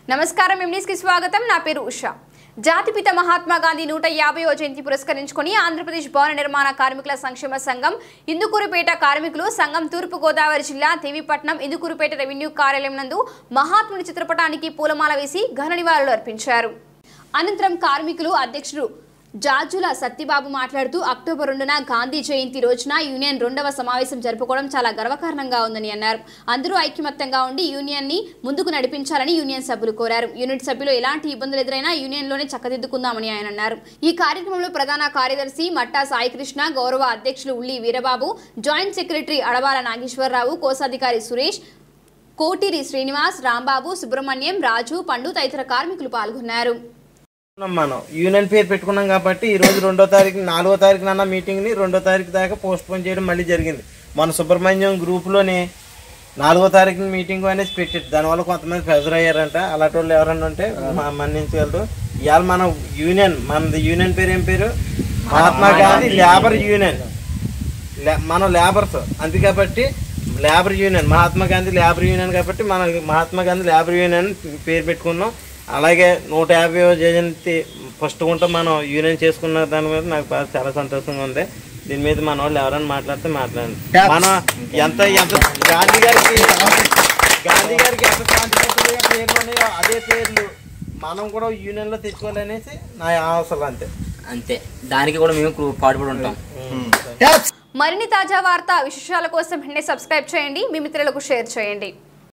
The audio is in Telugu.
నమస్కారం ఎంనీస్ కి స్వాగతం నా పేరు ఉషా జాతిపిత మహాత్మా గాంధీ నూట యాభైవ జయంతి పురస్కరించుకుని ఆంధ్రప్రదేశ్ భవన నిర్మాణ కార్మికుల సంక్షేమ సంఘం ఇందుకూరుపేట కార్మికులు సంఘం తూర్పు గోదావరి జిల్లా దేవీపట్నం ఇందుకూరుపేట రెవెన్యూ కార్యాలయం నందు మహాత్ముని చిత్రపటానికి పూలమాల వేసి ఘన నివాళులు అర్పించారు అనంతరం కార్మికులు అధ్యక్షుడు జాజుల సత్యబాబు మాట్లాడుతూ అక్టోబర్ రెండున గాంధీ జయంతి రోజున యూనియన్ రెండవ సమావేశం జరుపుకోవడం చాలా గర్వకారణంగా ఉందని అన్నారు అందరూ ఐక్యమత్యంగా ఉండి యూనియన్ ని ముందుకు నడిపించాలని యూనియన్ సభ్యులు కోరారు యూనిట్ సభ్యులు ఎలాంటి ఇబ్బందులు ఎదురైనా యూనియన్ లోనే చక్కదిద్దుకుందామని ఆయన అన్నారు ఈ కార్యక్రమంలో ప్రధాన కార్యదర్శి మట్టా సాయికృష్ణ గౌరవ అధ్యక్షులు ఉల్లి వీరబాబు జాయింట్ సెక్రటరీ అడవాల నాగేశ్వరరావు కోశాధికారి సురేష్ కోటిరి శ్రీనివాస్ రాంబాబు సుబ్రహ్మణ్యం రాజు పండు తదితర కార్మికులు పాల్గొన్నారు ఉన్నాం మనం యూనియన్ పేరు పెట్టుకున్నాం కాబట్టి ఈ రోజు రెండో తారీఖు నాలుగో తారీఖున మీటింగ్ ని రెండో తారీఖు దాకా పోస్ట్ పోన్ చేయడం మళ్ళీ జరిగింది మన సుబ్రహ్మణ్యం గ్రూప్ లోనే నాలుగో తారీఖున మీటింగ్ అనేది పెట్టారు దానివల్ల కొంతమంది ప్రెజర్ అయ్యారంట అలాంటి వాళ్ళు ఎవరన్నా ఉంటే మ- మన్నించగలరు ఇవాళ మన యూనియన్ మనది యూనియన్ పేరు ఏం పేరు మహాత్మా గాంధీ లేబర్ యూనియన్ లే- మనం లేబర్స్ అంతే కాబట్టి labour union Mahatma Gandhi labour union కాబట్టి మనం మహాత్మా గాంధీ లేబర్ యూనియన్ పేరు పెట్టుకున్నాం అలాగే నూట యాభై జయంతి ఫస్ట్ గుంట మనం యూనియన్ చేసుకున్న దాని మీద నాకు బాగా చాలా సంతోషంగా ఉంది దీని మీద మన వాళ్ళు ఎవరైనా మాట్లాడితే మాట్లాడండి మన ఎంత ఎంత గాంధీ గారికి గాంధీ గారికి ఎంత శాంతియుతంగా పేర్లు ఉన్నాయో అదే పేర్లు మనం కూడా యూనియన్ లో తెచ్చుకోవాలనేసి నా అవసరం అంతే అంతే దానికి కూడా మేము క్రూ- పాటుపడి ఉంటాం మరిన్ని తాజా వార్త విశేషాల కోసం వెంటనే సబ్స్క్రైబ్ చేయండి మీ మిత్రులకు షేర్ చేయండి